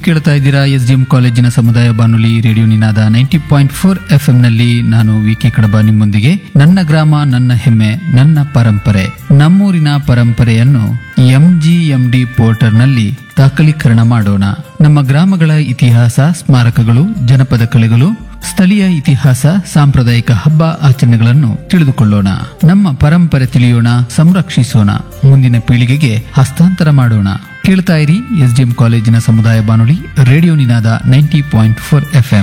ಕೇಳ್ತಾ ಇದ್ದೀರಾ S D M ಕಾಲೇಜಿನ ಸಮುದಾಯ ಬಾನುಲಿ radio Ninada ninety point four F M ನಲ್ಲಿ ನಾನು ವಿ ಕೆ ಕಡಬ ನಿಮ್ಮೊಂದಿಗೆ ನನ್ನ ಗ್ರಾಮ ನನ್ನ ಹೆಮ್ಮೆ ನನ್ನ ಪರಂಪರೆ ನಮ್ಮೂರಿನ ಪರಂಪರೆಯನ್ನು ಎಂಜಿಎಂಡಿ ಪೋರ್ಟರ್ನಲ್ಲಿ ದಾಖಲೀಕರಣ ಮಾಡೋಣ ನಮ್ಮ ಗ್ರಾಮಗಳ ಇತಿಹಾಸ ಸ್ಮಾರಕಗಳು ಜನಪದ ಕಲೆಗಳು ಸ್ಥಳೀಯ ಇತಿಹಾಸ ಸಾಂಪ್ರದಾಯಿಕ ಹಬ್ಬ ಆಚರಣೆಗಳನ್ನು ತಿಳಿದುಕೊಳ್ಳೋಣ ನಮ್ಮ ಪರಂಪರೆ ತಿಳಿಯೋಣ ಸಂರಕ್ಷಿಸೋಣ ಮುಂದಿನ ಪೀಳಿಗೆಗೆ ಹಸ್ತಾಂತರ ಮಾಡೋಣ ಕೇಳ್ತಾ ಇರಿ ಎಸ್ಡಿಎಂ ಕಾಲೇಜಿನ ಸಮುದಾಯ ಬಾನುಲಿ radio Ninada ninety point four FM